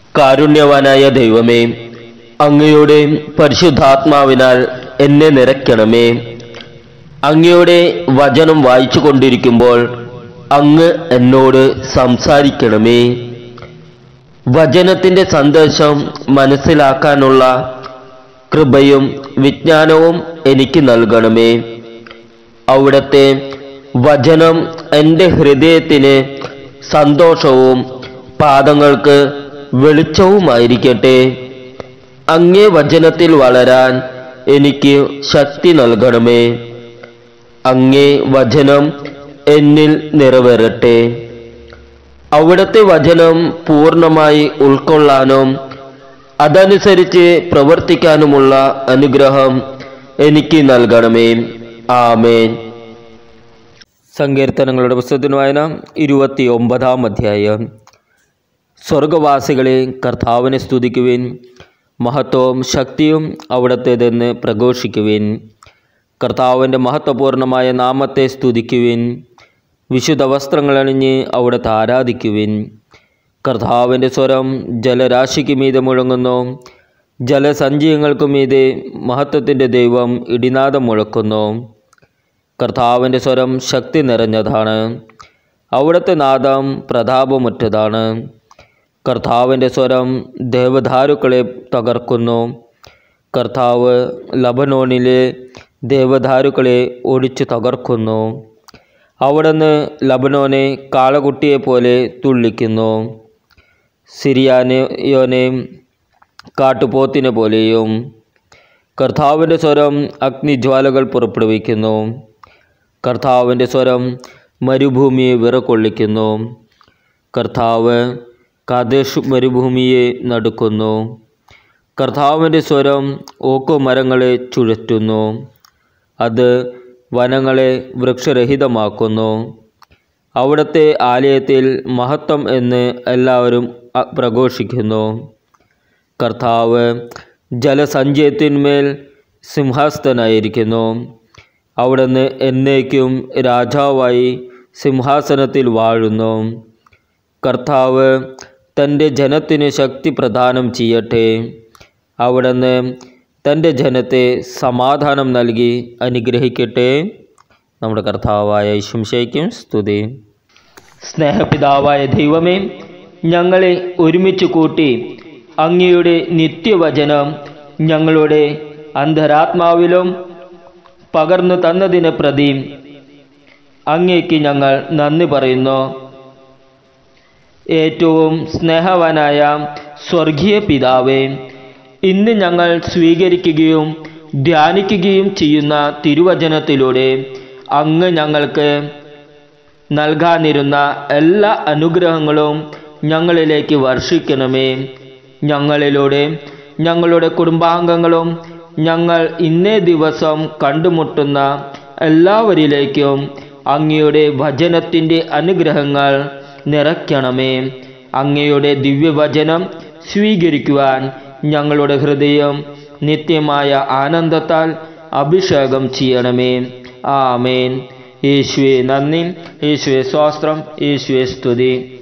കാരുണ്യവാനായ ദൈവമേ അങ്ങയുടെ പരിശുദ്ധാത്മാവിനാൽ എന്നെ നിറയ്ക്കണമേ അങ്ങയുടെ വചനം വായിച്ചു കൊണ്ടിരിക്കുമ്പോൾ അങ്ങ് എന്നോട് സംസാരിക്കണമേ വചനത്തിന്റെ സന്ദേശം മനസ്സിലാക്കാനുള്ള കൃപയും വിജ്ഞാനവും എനിക്ക് നൽകണമേ അവിടുത്തെ വചനം എൻ്റെ ഹൃദയത്തിന് സന്തോഷവും പാദങ്ങൾക്ക് വെളിച്ചവുമായിരിക്കട്ടെ അങ്ങേ വചനത്തിൽ വളരാൻ എനിക്ക് ശക്തി നൽകണമേ അങ്ങേ വചനം എന്നിൽ നിറവേറട്ടെ അവിടുത്തെ വചനം പൂർണ്ണമായി ഉൾക്കൊള്ളാനും അതനുസരിച്ച് പ്രവർത്തിക്കാനുമുള്ള അനുഗ്രഹം എനിക്ക് നൽകണമേ ആമേൻ സങ്കീർത്തനങ്ങളുടെ പുസ്തകത്തിന് വായന ഇരുപത്തി ഒമ്പതാം അധ്യായം സ്വർഗവാസികളെ കർത്താവിനെ സ്തുതിക്കുവിൻ മഹത്വവും ശക്തിയും അവിടത്തേതെന്ന് പ്രഘോഷിക്കുവിൻ കർത്താവിൻ്റെ മഹത്വപൂർണമായ നാമത്തെ സ്തുതിക്കുവിൻ വിശുദ്ധ വസ്ത്രങ്ങളണിഞ്ഞ് അവിടുത്തെ ആരാധിക്കുവിൻ കർത്താവിൻ്റെ സ്വരം ജലരാശിക്ക് മീതെ മുഴങ്ങുന്നു ജലസഞ്ചയങ്ങൾക്കു മീതെ മഹത്വത്തിൻ്റെ ദൈവം ഇടിനാദം മുഴക്കുന്നു കർത്താവിൻ്റെ സ്വരം ശക്തി നിറഞ്ഞതാണ് അവിടുത്തെ നാദം പ്രതാപമുറ്റതാണ് കർത്താവിൻ്റെ സ്വരം ദേവദാരുക്കളെ തകർക്കുന്നു കർത്താവ് ലബനോണിലെ ദേവദാരുക്കളെ ഒടിച്ചു തകർക്കുന്നു അവിടുന്ന് ലബനോനെ കാളകുട്ടിയെ പോലെ തുള്ളിക്കുന്നു സിരിയാനയോനെ കാട്ടുപോത്തിനെ പോലെയും കർത്താവിൻ്റെ സ്വരം അഗ്നിജ്വാലകൾ പുറപ്പെടുവിക്കുന്നു കർത്താവിൻ്റെ സ്വരം മരുഭൂമിയെ വിറകൊള്ളിക്കുന്നു കർത്താവ് കാദേശ് മരുഭൂമിയെ നടുക്കുന്നു കർത്താവിൻ്റെ സ്വരം ഓക്കുമരങ്ങളെ ചുഴറ്റുന്നു അത് വനങ്ങളെ വൃക്ഷരഹിതമാക്കുന്നു അവിടുത്തെ ആലയത്തിൽ മഹത്വം എന്ന് എല്ലാവരും അ- പ്രഘോഷിക്കുന്നു കർത്താവ് ജലസഞ്ചയത്തിന്മേൽ സിംഹാസനായിരിക്കുന്നു അവിടുന്ന് എന്നേക്കും രാജാവായി സിംഹാസനത്തിൽ വാഴുന്നു കർത്താവ് തൻ്റെ ജനത്തിന് ശക്തി പ്രദാനം ചെയ്യട്ടെ അവിടുന്ന് തൻ്റെ ജനത്തെ സമാധാനം നൽകി അനുഗ്രഹിക്കട്ടെ നമ്മുടെ കർത്താവായ ശംശയ്ക്കും സ്തുതി സ്നേഹപിതാവായ ദൈവമേ ഞങ്ങളെ ഒരുമിച്ച് കൂട്ടി അങ്ങയുടെ നിത്യവചനം ഞങ്ങളുടെ അന്തരാത്മാവിലും പകർന്നു തന്നതിനെ പ്രതി അങ്ങേക്ക് ഞങ്ങൾ നന്ദി പറയുന്നു ഏറ്റവും സ്നേഹവാനായ സ്വർഗീയ പിതാവേ ഇന്ന് ഞങ്ങൾ സ്വീകരിക്കുകയും ധ്യാനിക്കുകയും ചെയ്യുന്ന തിരുവചനത്തിലൂടെ അങ്ങ് ഞങ്ങൾക്ക് നൽകാനിരുന്ന എല്ലാ അനുഗ്രഹങ്ങളും ഞങ്ങളിലേക്ക് വർഷിക്കണമേ ഞങ്ങളിലൂടെ ഞങ്ങളുടെ കുടുംബാംഗങ്ങളും ഞങ്ങൾ ഇന്നേ ദിവസം കണ്ടുമുട്ടുന്ന എല്ലാവരിലേക്കും അങ്ങയുടെ വചനത്തിൻ്റെ അനുഗ്രഹങ്ങൾ നിറയ്ക്കണമേ അങ്ങയുടെ ദിവ്യവചനം സ്വീകരിക്കുവാൻ ഞങ്ങളുടെ ഹൃദയം നിത്യമായ ആനന്ദത്താൽ അഭിഷേകം ചെയ്യണമേ ആമേൻ യേശുവെ നന്ദി യേശുവെ സ്വാസ്ത്രം യേശുവെ സ്തുതി